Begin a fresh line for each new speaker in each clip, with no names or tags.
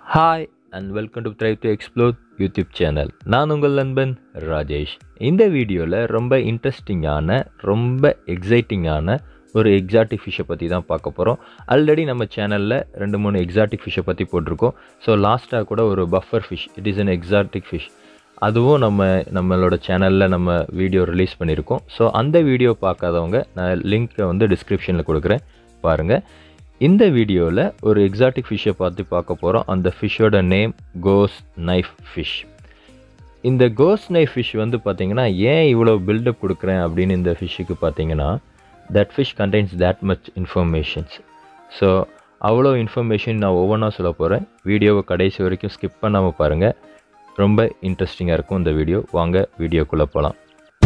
hi and welcome to thrive to explore YouTube channel நான் உங்கள் நண்பன் ராஜேஷ் இந்த வீடியோவில் ரொம்ப இன்ட்ரெஸ்டிங்கான ரொம்ப எக்ஸைட்டிங்கான ஒரு எக்ஸாட்டிக் ஃபிஷ்ஷை பற்றி தான் பார்க்க போகிறோம் ஆல்ரெடி நம்ம சேனலில் ரெண்டு மூணு எக்ஸாட்டிக் ஃபிஷ்ஷை பற்றி போட்டிருக்கோம் ஸோ லாஸ்ட்டாக கூட ஒரு puffer fish it is an exotic fish அதுவும் நம்ம நம்மளோட சேனலில் நம்ம வீடியோ ரிலீஸ் பண்ணியிருக்கோம் ஸோ அந்த வீடியோ பார்க்காதவங்க நான் லிங்க்கை வந்து டிஸ்கிரிப்ஷனில் கொடுக்குறேன் பாருங்கள் இந்த வீடியோவில் ஒரு எக்ஸாட்டிக் ஃபிஷ்ஷை பார்த்து பார்க்க போகிறோம் அந்த ஃபிஷ்ஷோட நேம் கோஸ் நைஃப் ஃபிஷ் இந்த கோஸ் நைஃப் ஃபிஷ் வந்து பார்த்தீங்கன்னா ஏன் இவ்வளோ பில்டப் கொடுக்குறேன் அப்படின்னு இந்த ஃபிஷ்ஷுக்கு பார்த்தீங்கன்னா that fish contains that much informations so அவ்வளோ இன்ஃபர்மேஷன் நான் ஒவ்வொன்றா சொல்ல போகிறேன் வீடியோவை கடைசி வரைக்கும் ஸ்கிப் பண்ணாமல் பாருங்கள் ரொம்ப இன்ட்ரெஸ்டிங்காக இருக்கும் இந்த வீடியோ வாங்க வீடியோக்குள்ளே போகலாம்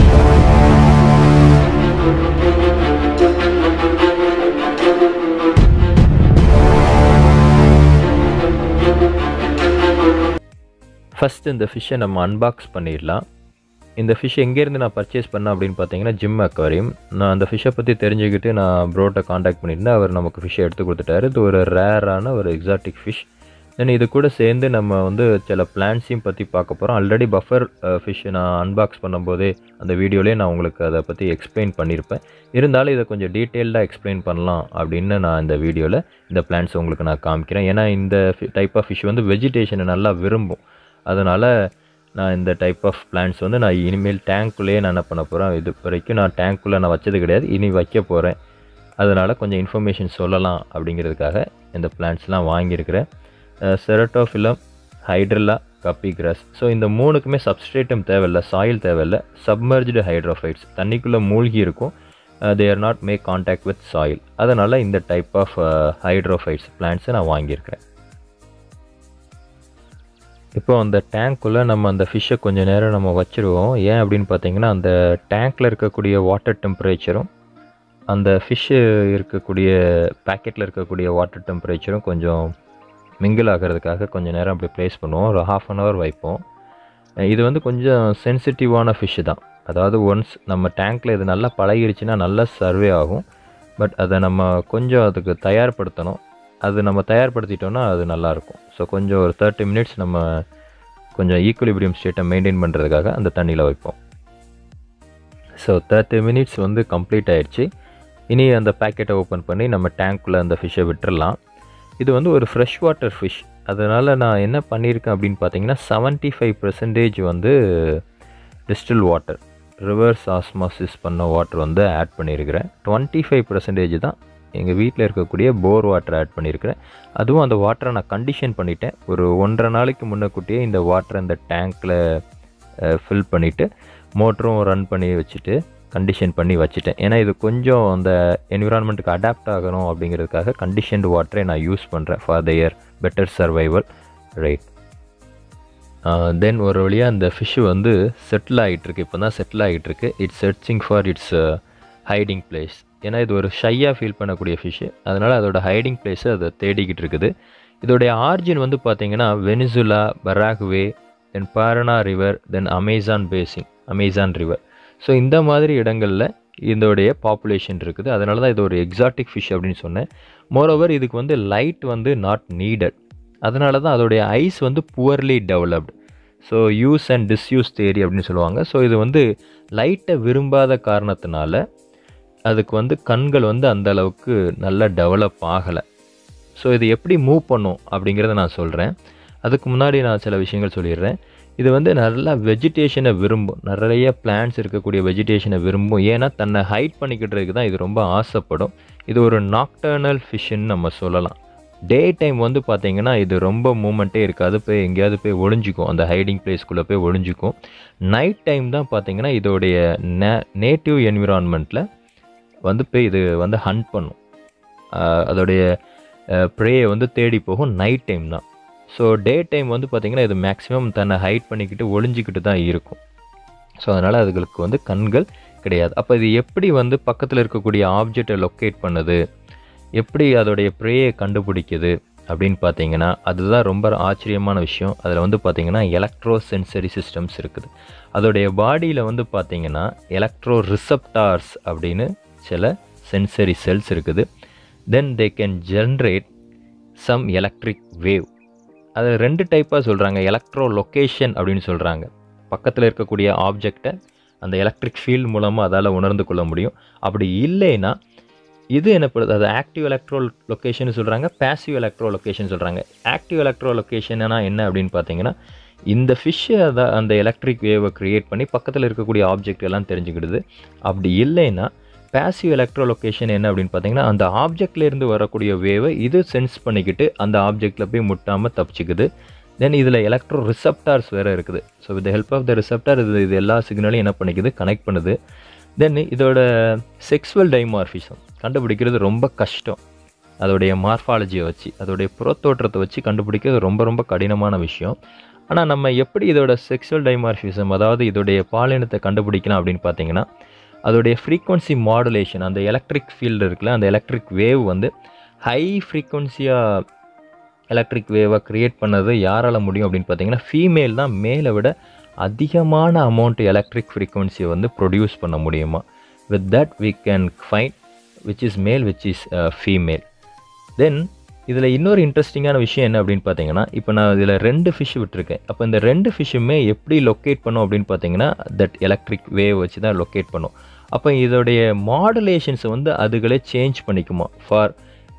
ஃபஸ்ட் இந்த ஃபிஷ்ஷை நம்ம அன்பாக்ஸ் பண்ணிடலாம் இந்த ஃபிஷ் எங்கேருந்து நான் பர்ச்சேஸ் பண்ணேன் அப்படின்னு பார்த்தீங்கன்னா ஜிம் அக்வாரியம் நான் அந்த ஃபிஷ்ஷை பற்றி தெரிஞ்சுக்கிட்டு நான் ப்ரோட்டை காண்டாக்ட் பண்ணியிருந்தேன் அவர் நமக்கு ஃபிஷ்ஷை எடுத்து கொடுத்துட்டாரு இது ஒரு ரேரான ஒரு எக்ஸாட்டிக் ஃபிஷ் தென் இது கூட சேர்ந்து நம்ம வந்து சில பிளான்ஸையும் பற்றி பார்க்க போகிறோம் ஆல்ரெடி பஃபர் ஃபிஷ் நான் அன்பாக்ஸ் பண்ணும்போதே அந்த வீடியோலேயே நான் உங்களுக்கு அதை பற்றி எக்ஸ்பிளைன் பண்ணியிருப்பேன் இருந்தாலும் இதை கொஞ்சம் டீட்டெயில்டாக எக்ஸ்பிளைன் பண்ணலாம் அப்படின்னு நான் இந்த வீடியோவில் இந்த பிளான்ஸ் உங்களுக்கு நான் காமிக்கிறேன் ஏன்னா இந்த டைப் ஆஃப் ஃபிஷ் வந்து வெஜிடேஷனை நல்லா விரும்பும் அதனால் நான் இந்த டைப் ஆஃப் பிளான்ஸ் வந்து நான் இனிமேல் டேங்க்குள்ளேயே நான் என்ன பண்ண போகிறேன் இது வரைக்கும் நான் டேங்க்குள்ளே நான் வச்சது கிடையாது இனி வைக்க போகிறேன் அதனால் கொஞ்சம் இன்ஃபர்மேஷன் சொல்லலாம் அப்படிங்கிறதுக்காக இந்த பிளான்ஸ்லாம் வாங்கியிருக்கிறேன் செரட்டோஃபிலம் ஹைட்ரலா கப்பி கிராஸ் ஸோ இந்த மூணுக்குமே சப்ஸ்ட்ரேட்டும் தேவையில்லை சாயில் தேவையில்லை சப்மர்ஜ்டு ஹைட்ரோஃபைட்ஸ் தண்ணிக்குள்ளே மூழ்கி இருக்கும் they are not make contact with soil அதனால் இந்த டைப் ஆஃப் ஹைட்ரோஃபைட்ஸ் பிளான்ஸை நான் வாங்கியிருக்கிறேன் இப்போ அந்த டேங்க்குள்ளே நம்ம அந்த ஃபிஷ்ஷை கொஞ்சம் நேரம் நம்ம வச்சுருவோம் ஏன் அப்படின்னு பார்த்தீங்கன்னா அந்த டேங்க்கில் இருக்கக்கூடிய வாட்டர் டெம்பரேச்சரும் அந்த ஃபிஷ்ஷு இருக்கக்கூடிய பேக்கெட்டில் இருக்கக்கூடிய வாட்டர் டெம்பரேச்சரும் கொஞ்சம் மிங்கிள் ஆகிறதுக்காக கொஞ்சம் நேரம் அப்படி ப்ளேஸ் பண்ணுவோம் ஒரு ஹாஃப் அன் ஹவர் வைப்போம் இது வந்து கொஞ்சம் சென்சிட்டிவான ஃபிஷ்ஷு தான் அதாவது ஒன்ஸ் நம்ம டேங்க்கில் இது நல்லா பழகிருச்சுன்னா நல்லா சர்வே ஆகும் பட் அதை நம்ம கொஞ்சம் அதுக்கு தயார்படுத்தணும் அது நம்ம தயார்படுத்திட்டோன்னா அது நல்லாயிருக்கும் ஸோ கொஞ்சம் ஒரு தேர்ட்டி மினிட்ஸ் நம்ம கொஞ்சம் ஈக்குலிபிரியம் ஸ்டேட்டை மெயின்டைன் பண்ணுறதுக்காக அந்த தண்ணியில் வைப்போம் ஸோ தேர்ட்டி மினிட்ஸ் வந்து கம்ப்ளீட் ஆயிடுச்சு இனி அந்த பேக்கெட்டை ஓப்பன் பண்ணி நம்ம டேங்க்குள்ளே அந்த ஃபிஷ்ஷை விட்டுறலாம் இது வந்து ஒரு ஃப்ரெஷ் வாட்டர் ஃபிஷ் அதனால் நான் என்ன பண்ணியிருக்கேன் அப்படின்னு பார்த்தீங்கன்னா செவன்ட்டி ஃபைவ் பர்சன்டேஜ் வந்து டிஸ்டில் வாட்டர் ரிவர்ஸ் ஆஸ்மாசிஸ் பண்ண வாட்டர் வந்து ஆட் பண்ணியிருக்கிறேன் டுவெண்ட்டி ஃபைவ் பர்சன்டேஜ் தான் எங்கள் வீட்டில் இருக்கக்கூடிய போர் வாட்டர் ஆட் பண்ணியிருக்கிறேன் அதுவும் அந்த வாட்டரை நான் கண்டிஷன் பண்ணிட்டேன் ஒரு ஒன்றரை நாளைக்கு முன்னக்கூட்டியே இந்த வாட்டரை இந்த டேங்க்கில் ஃபில் பண்ணிவிட்டு மோட்டரும் ரன் பண்ணி வச்சுட்டு கண்டிஷன் பண்ணி வச்சுட்டேன் ஏன்னா இது கொஞ்சம் அந்த என்விரான்மெண்ட்டுக்கு அடாப்ட் ஆகணும் அப்படிங்கிறதுக்காக கண்டிஷன்டு வாட்டரை நான் யூஸ் பண்ணுறேன் for their better survival right then ஒரு வழியாக அந்த ஃபிஷ்ஷு வந்து செட்டில் ஆகிட்டுருக்கு இப்போ தான் செட்டில் ஆகிட்டுருக்கு it's searching for it's hiding place ஏன்னா இது ஒரு ஷையாக ஃபீல் பண்ணக்கூடிய ஃபிஷ்ஷு அதனால் அதோட ஹைடிங் பிளேஸை அதை தேடிக்கிட்டு இருக்குது இதோடைய ஆர்ஜின் வந்து பார்த்திங்கன்னா Venezuela Paraguay then Parana river then Amazon basin Amazon river so இந்த மாதிரி இடங்களில் இதோடைய பாப்புலேஷன் இருக்குது அதனால தான் இது ஒரு எக்ஸாட்டிக் ஃபிஷ் அப்படின்னு சொன்னேன் மோரோவர் இதுக்கு வந்து லைட் வந்து நாட் நீடட் அதனால தான் அதோடைய ஐஸ் வந்து poorly developed so use and disuse theory அப்படின்னு சொல்லுவாங்க ஸோ இது வந்து லைட்டை விரும்பாத காரணத்தினால அதுக்கு வந்து கண்கள் வந்து அந்த அளவுக்கு நல்லா டெவலப் ஆகலை ஸோ இது எப்படி மூவ் பண்ணும் அப்படிங்கிறத நான் சொல்கிறேன் அதுக்கு முன்னாடி நான் சில விஷயங்கள் சொல்லிடுறேன் இது வந்து நல்லா வெஜிடேஷனை விரும்பும் நிறைய பிளான்ஸ் இருக்கக்கூடிய வெஜிடேஷனை விரும்பும் ஏன்னா தன்னை ஹைட் பண்ணிக்கிட்டுறதுக்கு தான் இது ரொம்ப ஆசைப்படும் இது ஒரு நாக்டர்னல் ஃபிஷ்ஷுன்னு நம்ம சொல்லலாம் டே டைம் வந்து பார்த்திங்கன்னா இது ரொம்ப மூமெண்ட்டே இருக்காது போய் எங்கேயாவது போய் ஒளிஞ்சிக்கும் அந்த ஹைடிங் பிளேஸ்க்குள்ளே போய் ஒளிஞ்சிக்கும் நைட் டைம் தான் பார்த்திங்கன்னா இதோடைய நே நேட்டிவ் என்விரான்மெண்ட்டில் வந்து போய் இது வந்து ஹண்ட் பண்ணும் அதோடைய ப்ரேயை வந்து தேடி போகும் நைட் டைம் தான் ஸோ டே டைம் வந்து பார்த்திங்கன்னா இது மேக்ஸிமம் தன்னை ஹைட் பண்ணிக்கிட்டு ஒளிஞ்சிக்கிட்டு தான் இருக்கும் ஸோ அதனால் அதுகளுக்கு வந்து கண்கள் கிடையாது அப்போ இது எப்படி வந்து பக்கத்தில் இருக்கக்கூடிய ஆப்ஜெக்டை லொக்கேட் பண்ணுது எப்படி அதோடைய ப்ரேயை கண்டுபிடிக்குது அப்படின்னு பார்த்தீங்கன்னா அதுதான் ரொம்ப ஆச்சரியமான விஷயம் அதில் வந்து பார்த்திங்கன்னா எலக்ட்ரோ சென்சரி சிஸ்டம்ஸ் இருக்குது அதோடைய பாடியில் வந்து பார்த்திங்கன்னா எலக்ட்ரோ ரிசப்டார்ஸ் அப்படின்னு சில சென்சரி செல்ஸ் இருக்குது then they can generate some electric wave அது ரெண்டு டைப்பாக சொல்கிறாங்க எலக்ட்ரோ லொக்கேஷன் அப்படின்னு சொல்கிறாங்க பக்கத்தில் இருக்கக்கூடிய ஆப்ஜெக்டை அந்த எலக்ட்ரிக் ஃபீல்ட் மூலமாக அதால் உணர்ந்து கொள்ள முடியும் அப்படி இல்லைன்னா இது என்னப்படுது அது ஆக்டிவ் எலக்ட்ரோ லொக்கேஷன் சொல்கிறாங்க பேசிவ் எலக்ட்ரோ லொக்கேஷன் சொல்கிறாங்க ஆக்டிவ் எலக்ட்ரோ லொக்கேஷன்னா என்ன அப்படின்னு பார்த்தீங்கன்னா இந்த ஃபிஷ்ஷை அதை அந்த எலக்ட்ரிக் வேவை க்ரியேட் பண்ணி பக்கத்தில் இருக்கக்கூடிய ஆப்ஜெக்ட் எல்லாம் தெரிஞ்சுக்கிடுது அப்படி இல்லைன்னா பேசிவ் எலக்ட்ரோ லொக்கேஷன் என்ன அப்படின்னு பார்த்தீங்கன்னா அந்த ஆப்ஜெக்ட்லேருந்து வரக்கூடிய வேவை இது சென்ஸ் பண்ணிக்கிட்டு அந்த ஆப்ஜெக்டில் போய் முட்டாமல் தப்பிச்சுக்குது தென் இதில் எலக்ட்ரோ ரிசப்டார்ஸ் வேறு இருக்குது so with help of the receptor இது இது எல்லா சிக்னலையும் என்ன பண்ணிக்குது கனெக்ட் பண்ணுது தென் இதோட செக்ஸுவல் டைமார்ஃபிசம் கண்டுபிடிக்கிறது ரொம்ப கஷ்டம் அதோடைய மார்ஃபாலஜியை வச்சு அதோடைய புறத்தோற்றத்தை வச்சு கண்டுபிடிக்கிறது ரொம்ப ரொம்ப கடினமான விஷயம் ஆனால் நம்ம எப்படி இதோட செக்ஸுவல் டைமார்ஃபிசம் அதாவது இதோடைய பாலினத்தை கண்டுபிடிக்கலாம் அப்படின்னு பார்த்தீங்கன்னா அதோடைய ஃப்ரீக்வன்சி மாடுலேஷன் அந்த எலக்ட்ரிக் ஃபீல்டு இருக்குல்ல அந்த எலக்ட்ரிக் வேவ் வந்து ஹை ஃப்ரீக்வன்சியாக எலக்ட்ரிக் வேவை க்ரியேட் பண்ணது யாரால் முடியும் அப்படின்னு பார்த்தீங்கன்னா ஃபீமேல் தான் மேலை விட அதிகமான அமௌண்ட் எலக்ட்ரிக் ஃப்ரீக்வன்சியை வந்து ப்ரொடியூஸ் பண்ண முடியுமா with that we can find which is male which is female then இதில் இன்னொரு இன்ட்ரெஸ்டிங்கான விஷயம் என்ன அப்படின்னு பார்த்தீங்கன்னா இப்போ நான் இதில் ரெண்டு ஃபிஷ் விட்டுருக்கேன் அப்போ இந்த ரெண்டு ஃபிஷ்ஷுமே எப்படி லொக்கேட் பண்ணும் அப்படின்னு பார்த்தீங்கன்னா தட் எலக்ட்ரிக் வேவ் வச்சு தான் லொக்கேட் பண்ணும் அப்போ இதோடைய மாடுலேஷன்ஸை வந்து அதுகளே சேஞ்ச் பண்ணிக்குமா ஃபார்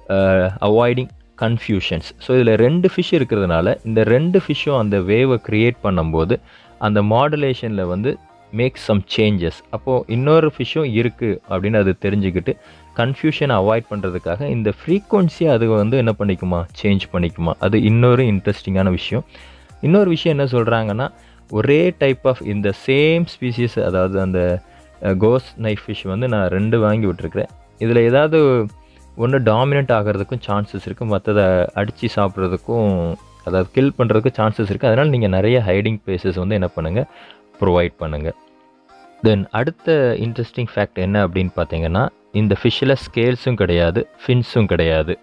அவாய்டிங் கன்ஃபியூஷன்ஸ் ஸோ இதில் ரெண்டு ஃபிஷ் இருக்கிறதுனால இந்த ரெண்டு ஃபிஷ்ஷும் அந்த வேவை க்ரியேட் பண்ணும்போது அந்த மாடுலேஷனில் வந்து மேக் சம் சேஞ்சஸ் அப்போது இன்னொரு ஃபிஷ்ஷும் இருக்குது அப்படின்னு அது தெரிஞ்சுக்கிட்டு கன்ஃபியூஷனை அவாய்ட் பண்ணுறதுக்காக இந்த ஃப்ரீக்வன்சியை அது வந்து என்ன பண்ணிக்குமா சேஞ்ச் பண்ணிக்குமா அது இன்னொரு இன்ட்ரெஸ்டிங்கான விஷயம் இன்னொரு விஷயம் என்ன சொல்கிறாங்கன்னா ஒரே டைப் ஆஃப் இந்த சேம் ஸ்பீசிஸ் அதாவது அந்த கோஸ் நைஃப் ஃபிஷ் வந்து நான் ரெண்டு வாங்கி விட்டுருக்குறேன் இதில் ஏதாவது ஒன்று டாமினண்ட் ஆகிறதுக்கும் சான்சஸ் இருக்குது மற்றதை அடித்து சாப்பிட்றதுக்கும் அதாவது கில் பண்ணுறதுக்கு சான்சஸ் இருக்குது அதனால் நீங்கள் நிறைய ஹைடிங் பிளேசஸ் வந்து என்ன பண்ணுங்கள் ப்ரொவைட் பண்ணுங்கள் தென் அடுத்த இன்ட்ரெஸ்டிங் ஃபேக்ட் என்ன அப்படின்னு பார்த்தீங்கன்னா இந்த ஃபிஷ்ஷில் ஸ்கேல்ஸும் கிடையாது ஃபின்ஸும் கிடையாது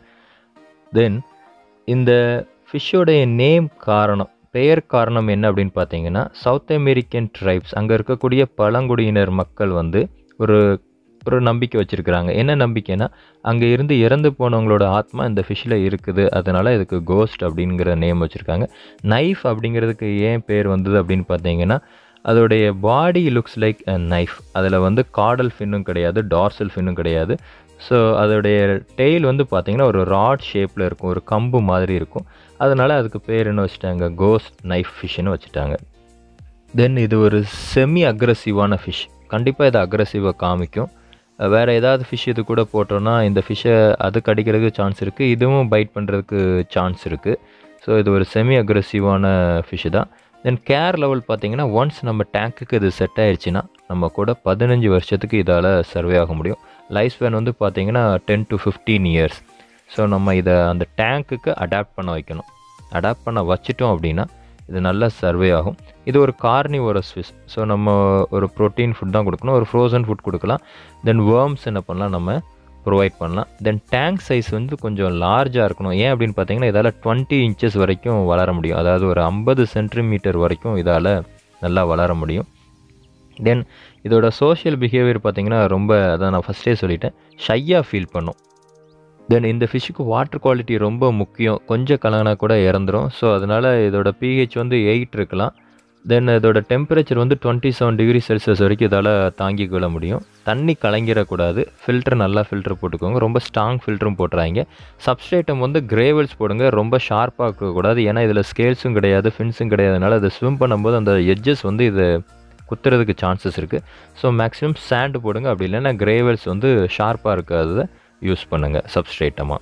தென் இந்த ஃபிஷ்ஷோடைய நேம் காரணம் பெயர் காரணம் என்ன அப்படின்னு பார்த்தீங்கன்னா சவுத் அமெரிக்கன் ட்ரைப்ஸ் அங்கே இருக்கக்கூடிய பழங்குடியினர் மக்கள் வந்து ஒரு ஒரு நம்பிக்கை வச்சுருக்கிறாங்க என்ன நம்பிக்கைன்னா அங்கே இருந்து இறந்து போனவங்களோட ஆத்மா இந்த ஃபிஷ்ஷில் இருக்குது அதனால் இதுக்கு கோஸ்ட் அப்படிங்கிற நேம் வச்சுருக்காங்க நைஃப் அப்படிங்கிறதுக்கு ஏன் பேர் வந்தது அப்படின்னு பார்த்தீங்கன்னா அதோடைய body looks like a knife அதில் வந்து காடல் ஃபின்னும் கிடையாது டார்சல் ஃபின்னும் கிடையாது ஸோ அதோடைய டெய்ல் வந்து பார்த்திங்கன்னா ஒரு ராட் ஷேப்பில் இருக்கும் ஒரு கம்பு மாதிரி இருக்கும் அதனால் அதுக்கு பேர் என்ன வச்சுட்டாங்க கோஸ்ட் நைஃப் ஃபிஷ்ஷுன்னு வச்சுட்டாங்க தென் இது ஒரு செமி அக்ரஸிவான ஃபிஷ் கண்டிப்பாக இது அக்ரஸிவாக காமிக்கும் வேறு ஏதாவது ஃபிஷ் இது கூட போட்டோன்னா இந்த ஃபிஷ்ஷை அது கடிக்கிறதுக்கு சான்ஸ் இருக்குது இதுவும் பைட் பண்ணுறதுக்கு சான்ஸ் இருக்குது ஸோ இது ஒரு செமி அக்ரஸிவான ஃபிஷ்ஷு தான் தென் கேர் லெவல் பார்த்தீங்கன்னா ஒன்ஸ் நம்ம டேங்க்குக்கு இது செட் ஆயிடுச்சுன்னா நம்ம கூட பதினஞ்சு வருஷத்துக்கு இதால் சர்வே ஆக முடியும் லைஃப் ஸ்பேன் வந்து பார்த்தீங்கன்னா ten to fifteen years so நம்ம இதை அந்த டேங்க்குக்கு அடாப்ட் பண்ண வைக்கணும் அடாப்ட் பண்ண வச்சிட்டோம் அப்படின்னா இது நல்லா சர்வே ஆகும் இது ஒரு கார்னிவோரஸ் ஃபிஷ் ஸோ நம்ம ஒரு ப்ரோட்டீன் ஃபுட் தான் கொடுக்கணும் ஒரு ஃப்ரோசன் ஃபுட் கொடுக்கலாம் தென் வேர்ம்ஸ் என்ன பண்ணலாம் நம்ம ப்ரொவைட் பண்ணலாம் தென் டேங்க் சைஸ் வந்து கொஞ்சம் லார்ஜாக இருக்கணும் ஏன் அப்படின்னு பார்த்தீங்கன்னா இதால் டுவெண்ட்டி இன்ச்சஸ் வரைக்கும் வளர முடியும் அதாவது ஒரு ஐம்பது சென்டிமீட்டர் வரைக்கும் இதால் நல்லா வளர முடியும் தென் இதோட சோஷியல் பிஹேவியர் பார்த்திங்கன்னா ரொம்ப அதான் நான் ஃபஸ்ட்டே சொல்லிட்டேன் ஷையாக ஃபீல் பண்ணும் தென் இந்த ஃபிஷ்ஷுக்கு வாட்டர் குவாலிட்டி ரொம்ப முக்கியம் கொஞ்சம் கலங்கினா கூட இறந்துரும் ஸோ அதனால் இதோட பிஹெச் வந்து எயிட் இருக்கலாம் தென் இதோட டெம்பரேச்சர் வந்து டுவெண்ட்டி செவன் டிகிரி செல்சியஸ் வரைக்கும் இதால் தாங்கிக் கொள்ள முடியும் தண்ணி கலங்கிடக்கூடாது ஃபில்டர் நல்லா ஃபில்டர் போட்டுக்கோங்க ரொம்ப ஸ்ட்ராங் ஃபில்டரும் போட்டுறாங்க சப்ஸ்ட்ரேட்டம் வந்து கிரேவல்ஸ் போடுங்க ரொம்ப ஷார்ப்பாக இருக்கக்கூடாது ஏன்னா இதில் ஸ்கேல்ஸும் கிடையாது ஃபின்ஸும் கிடையாதுனால அதை ஸ்விம் பண்ணும்போது அந்த எட்ஜஸ் வந்து இது குத்துறதுக்கு சான்சஸ் இருக்குது ஸோ மேக்ஸிமம் சாண்டு போடுங்க அப்படி இல்லைன்னா கிரேவல்ஸ் வந்து ஷார்ப்பாக இருக்காத யூஸ் பண்ணுங்கள் சப்ஸ்ட்ரேட்டமாக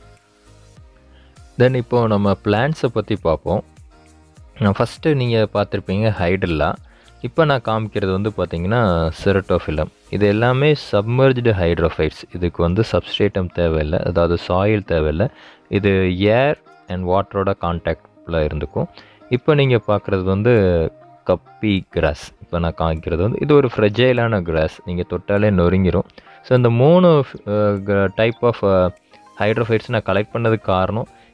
தென் இப்போது நம்ம பிளான்ஸை பற்றி பார்ப்போம் ஃபஸ்ட்டு நீங்கள் பார்த்துருப்பீங்க ஹைடல்லா இப்போ நான் காமிக்கிறது வந்து பார்த்தீங்கன்னா செரட்டோஃபிலம் இது எல்லாமே சப்மர்ஜ்டு ஹைட்ரோஃபைட்ஸ் இதுக்கு வந்து சப்ஸ்ட்ரேட்டம் தேவையில்லை அதாவது சாயில் தேவையில்லை இது ஏர் அண்ட் வாட்டரோட கான்டாக்டில் இருந்துக்கும் இப்போ நீங்கள் பார்க்குறது வந்து கப்பி கிராஸ் இப்போ நான் காமிக்கிறது வந்து இது ஒரு ஃப்ரெஜைலான கிராஸ் நீங்கள் தொட்டாலே நொறுங்கிரும் ஸோ இந்த மூணு டைப் ஆஃப் ஹைட்ரோஃபைட்ஸ் நான் கலெக்ட் பண்ணதுக்கு காரணம்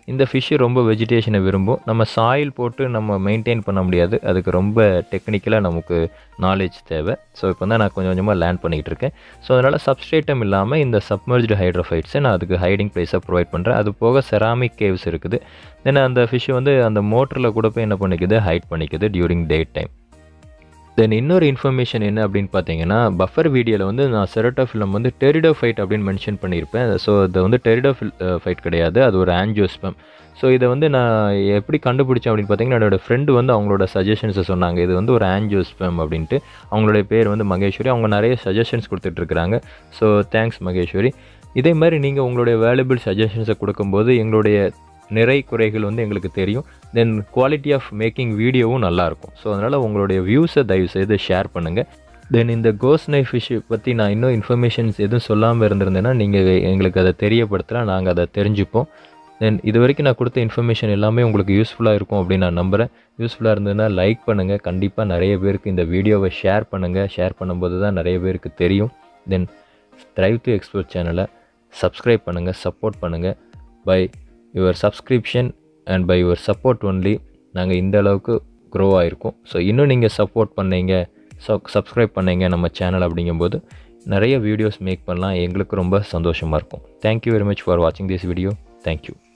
இந்த ஃபிஷ்ஷு ரொம்ப வெஜிடேஷனை விரும்பும் நம்ம சாயில் போட்டு நம்ம மெயின்டைன் பண்ண முடியாது அதுக்கு ரொம்ப டெக்னிக்கலாக நமக்கு நாலேஜ் தேவை ஸோ இப்போ தான் நான் கொஞ்சம் கொஞ்சமாக லேர்ன் பண்ணிக்கிட்டு இருக்கேன் ஸோ அதனால் சப்ஸ்ட்ரேட்டம் இல்லாமல் இந்த சப்மர்ஜ்டு ஹைட்ரோஃபைட்ஸை நான் அதுக்கு ஹைடிங் பிளேஸாக ப்ரொவைட் பண்ணுறேன் அது போக செராமிக் கேவ்ஸ் இருக்குது தென் அந்த ஃபிஷ்ஷு வந்து அந்த மோட்டரில் கூட போய் என்ன பண்ணிக்குது ஹைட் பண்ணிக்குது டியூரிங் டே டைம் தென் இன்னொரு இன்ஃபர்மேஷன் என்ன அப்படின்னு பார்த்தீங்கன்னா பஃபர் வீடியோவில் வந்து நான் செரட்டோஃபிலம் வந்து டெரிடோஃபைட் அப்படின்னு மென்ஷன் பண்ணியிருப்பேன் ஸோ இது வந்து டெரிடோஃபில் ஃபைட் கிடையாது அது ஒரு ஆன்ஜியோஸ்பம் ஸோ இதை வந்து நான் எப்படி கண்டுபிடிச்சேன் அப்படின்னு பார்த்தீங்கன்னா என்னோட ஃப்ரெண்டு வந்து அவங்களோட சஜஷன்ஸை சொன்னாங்க இது வந்து ஒரு ஆன்ஜியோஸ்பம் அப்படின்ட்டு அவங்களுடைய பேர் வந்து மகேஸ்வரி அவங்க நிறைய சஜஷன்ஸ் கொடுத்துட்ருக்குறாங்க ஸோ தேங்க்ஸ் மகேஸ்வரி இதே மாதிரி நீங்கள் உங்களுடைய வேல்யூபிள் சஜஷன்ஸை கொடுக்கும்போது எங்களுடைய நிறை குறைகள் வந்து எங்களுக்கு தெரியும் தென் குவாலிட்டி ஆஃப் மேக்கிங் வீடியோவும் நல்லாயிருக்கும் ஸோ அதனால் உங்களுடைய வியூஸை தயவுசெய்து ஷேர் பண்ணுங்கள் தென் இந்த கோஸ் நைஃப் ஃபிஷ் பற்றி நான் இன்னும் இன்ஃபர்மேஷன்ஸ் எதுவும் சொல்லாமல் இருந்திருந்தேன்னா நீங்கள் எங்களுக்கு அதை தெரியப்படுத்தலாம் நாங்கள் அதை தெரிஞ்சுப்போம் தென் இது வரைக்கும் நான் கொடுத்த இன்ஃபர்மேஷன் எல்லாமே உங்களுக்கு யூஸ்ஃபுல்லாக இருக்கும் அப்படின்னு நான் நம்புகிறேன் யூஸ்ஃபுல்லாக இருந்ததுன்னா லைக் பண்ணுங்கள் கண்டிப்பாக நிறைய பேருக்கு இந்த வீடியோவை ஷேர் பண்ணுங்கள் ஷேர் பண்ணும்போது தான் நிறைய பேருக்கு தெரியும் தென் த்ரைவ் டு எக்ஸ்ப்ளோர் சேனலை சப்ஸ்கிரைப் பண்ணுங்கள் சப்போர்ட் பண்ணுங்கள் by your subscription and by your support only நாங்கள் இந்த அளவுக்கு க்ரோ ஆகிருக்கோம் ஸோ இன்னும் நீங்கள் சப்போர்ட் பண்ணீங்க சப் சப்ஸ்கிரைப் பண்ணீங்க நம்ம சேனல் அப்படிங்கும்போது நிறைய வீடியோஸ் மேக் பண்ணலாம் எங்களுக்கு ரொம்ப சந்தோஷமாக இருக்கும் தேங்க்யூ வெரி மச் ஃபார் வாட்சிங் திஸ் வீடியோ தேங்க்யூ